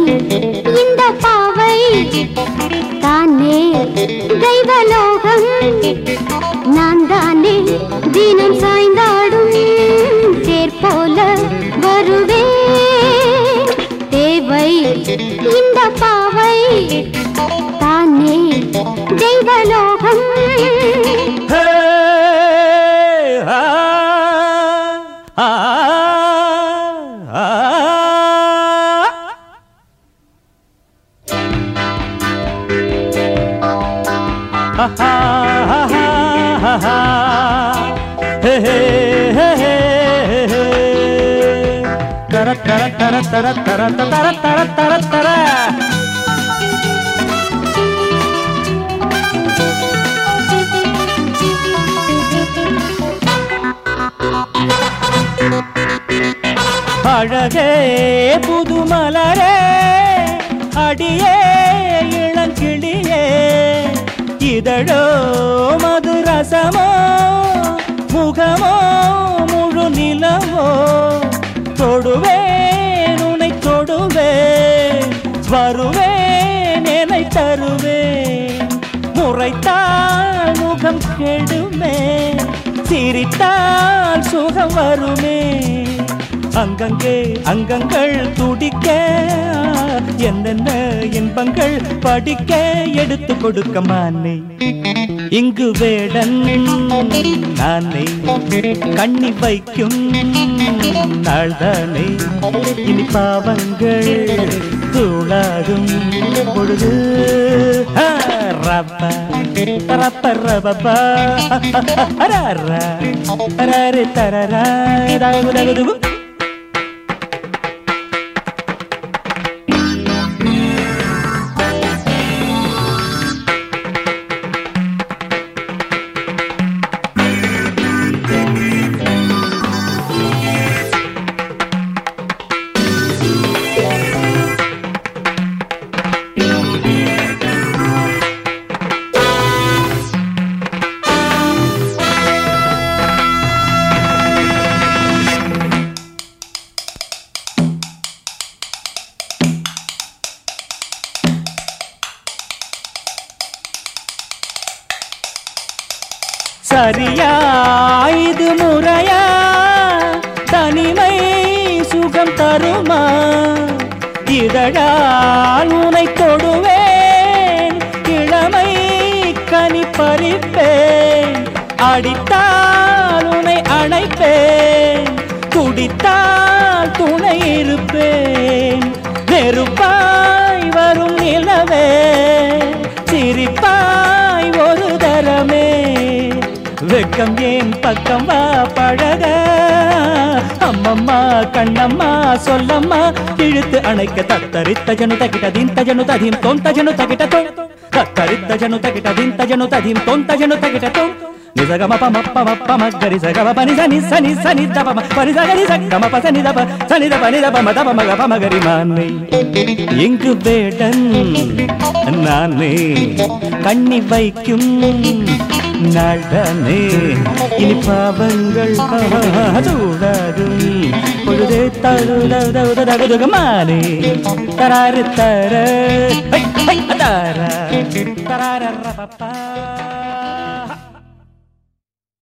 இந்த பாவை தானே தெய்வலோகம் நான் தானே தினம் சாய்ந்தாடும் தேர் போல வருவே தேவை இந்த பாவை தானே தெய்வலோகம் ஹே, ஆ, ஆ, ஆ. ஆஹா, ஆஹா, ஆஹா. ஹே, ஹே, ஹே, ஹே, ஹே. தர, தர, தர, தர, தர, தர, தர, தர, தர. அழகே புது மலரே அடியே இளங்கிளியே இதழோ மது ரசமோ முகமோ முழு நிலவோ தொடுவேன் உனை தொடுவேன் வருவேன் என்னை தருவேன் முறைத்தால் முகம் கெடுமே சிரித்தால் சுகம் வருமே அங்கங்கே அங்கங்கள் துடிக்க என்னென்ன இன்பங்கள் படிக்க எடுத்து கொடுக்க மானே இங்கு வேடன் நானே கண்ணி வைக்கும் நாள்தானே இனி பாவங்கள் தூளாகும் பொழுது ஆ, ரப்பா, ரப்ப, ரபபா, அரரா, அரரே, தரரா, தகு, தகு, துகு. சரியா இது முறையா தனிமை சுகம் தருமா இதழால் உனை தொடுவேன் இளமை கனி பறிப்பேன் அடித்தால் உனை அணைப்பேன் துடித்தால் துணை இருப்பேன் நெருப்பாய் வரும் நிலவே சிரிப்பாய் ஒரு தரமே வெக்கம் ஏன் பக்கம் வா பழக அம்மம்மா கண்ணம்மா சொல்லம்மா இழுத்து அணைக்க தத்தரித்த ஜனு தகிட்ட தீந்த ஜனு ததீம் தொந்த ஜனு தகிட்ட தோ தத்தரித்த ஜனு தகிட்ட தீந்த ஜனு ததீம் தொந்த ஜனு தகிட்ட தோ நிசகம பம பம பம கரி சகம பனி சனி சனி சனி தப பனி சகரி சகம ப சனி தப சனி தப நி தப ம தப மக பம கரி மானே இங்கு வேடன் நானே கண்ணி வைக்கும் நாள்தானே இனி பாவங்கள் சூடாகும் பொழுதே தகுதகுதகுதகுமானே தராரு தர ஹை, ஹை, தர தரார பப்பா